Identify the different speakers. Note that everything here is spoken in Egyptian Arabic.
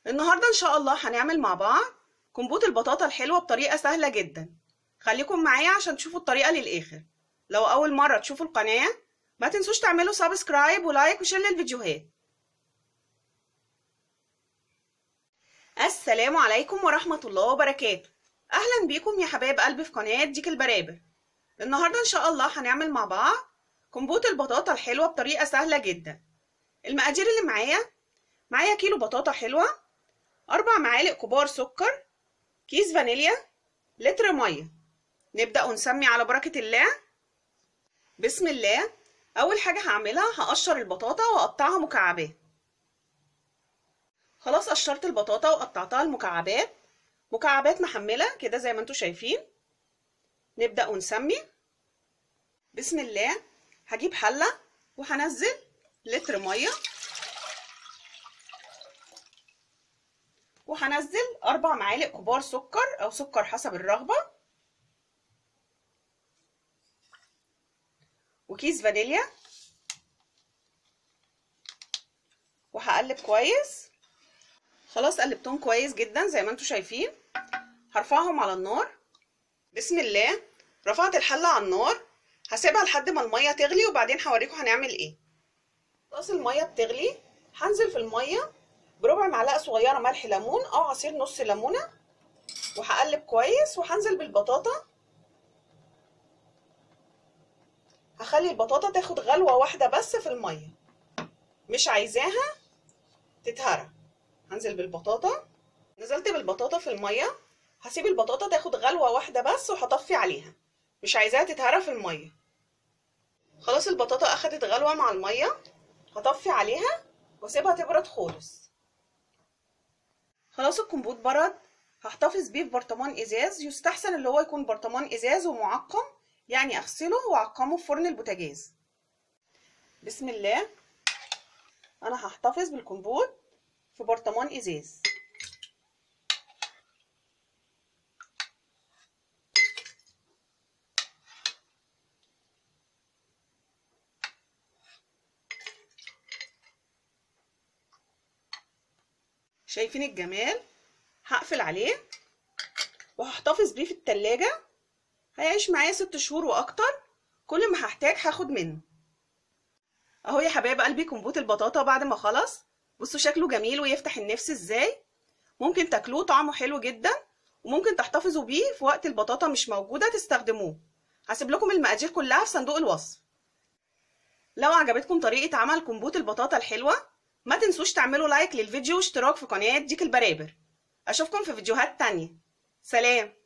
Speaker 1: النهاردة إن شاء الله هنعمل مع بعض كمبوت البطاطا الحلوة بطريقة سهلة جدا خليكم معايا عشان تشوفوا الطريقة للآخر لو أول مرة تشوفوا القناة ما تنسوش تعملوا سبسكرايب ولايك وشير للفيديوهات السلام عليكم ورحمة الله وبركاته أهلا بيكم يا حبايب قلبي في قناة ديك البرابر النهاردة إن شاء الله هنعمل مع بعض كمبوت البطاطا الحلوة بطريقة سهلة جدا المقادير اللي معايا معايا كيلو بطاطا حلوة أربع معالق كبار سكر كيس فانيليا لتر مية نبدأ ونسمي على بركة الله بسم الله أول حاجة هعملها هقشر البطاطا وأقطعها مكعبات خلاص قشرت البطاطا وقطعتها المكعبات مكعبات محملة كده زي ما انتوا شايفين نبدأ ونسمي بسم الله هجيب حلة وهنزل لتر مية وهنزل أربع معالق كبار سكر أو سكر حسب الرغبة وكيس فانيليا وهقلب كويس خلاص قلبتهم كويس جدا زي ما انتوا شايفين هرفعهم على النار بسم الله رفعت الحلة على النار هسيبها لحد ما المية تغلي وبعدين هوريكم هنعمل ايه خلاص المية بتغلي هنزل في المية بربع معلقة صغيرة ملح ليمون او عصير نص ليمونة وهقلب كويس وهنزل بالبطاطا هخلي البطاطا تاخد غلوة واحدة بس في المية مش عايزاها تتهرى هنزل بالبطاطا نزلت بالبطاطا في المية هسيب البطاطا تاخد غلوة واحدة بس وهطفي عليها مش عايزاها تتهرى في المية خلاص البطاطا اخدت غلوة مع المية هطفي عليها واسيبها تبرد خالص خلاص الكمبوت برد هحتفظ بيه في برطمان ازاز يستحسن اللي هو يكون برطمان ازاز ومعقم يعني اغسله واعقمه في فرن البوتاجاز بسم الله انا هحتفظ بالكمبوت في برطمان ازاز شايفين الجمال هقفل عليه وهحتفظ بيه في التلاجة هيعيش معايا ست شهور واكتر كل ما هحتاج هاخد منه اهو يا حبايب قلبي كمبوت البطاطا بعد ما خلص بصوا شكله جميل ويفتح النفس ازاي ممكن تاكلوه طعمه حلو جدا وممكن تحتفظوا بيه في وقت البطاطا مش موجودة تستخدموه هسيب لكم المقادير كلها في صندوق الوصف لو عجبتكم طريقة عمل كمبوت البطاطا الحلوة ما تنسوش تعملوا لايك للفيديو واشتراك في قناة ديك البرابر اشوفكم في فيديوهات تانية سلام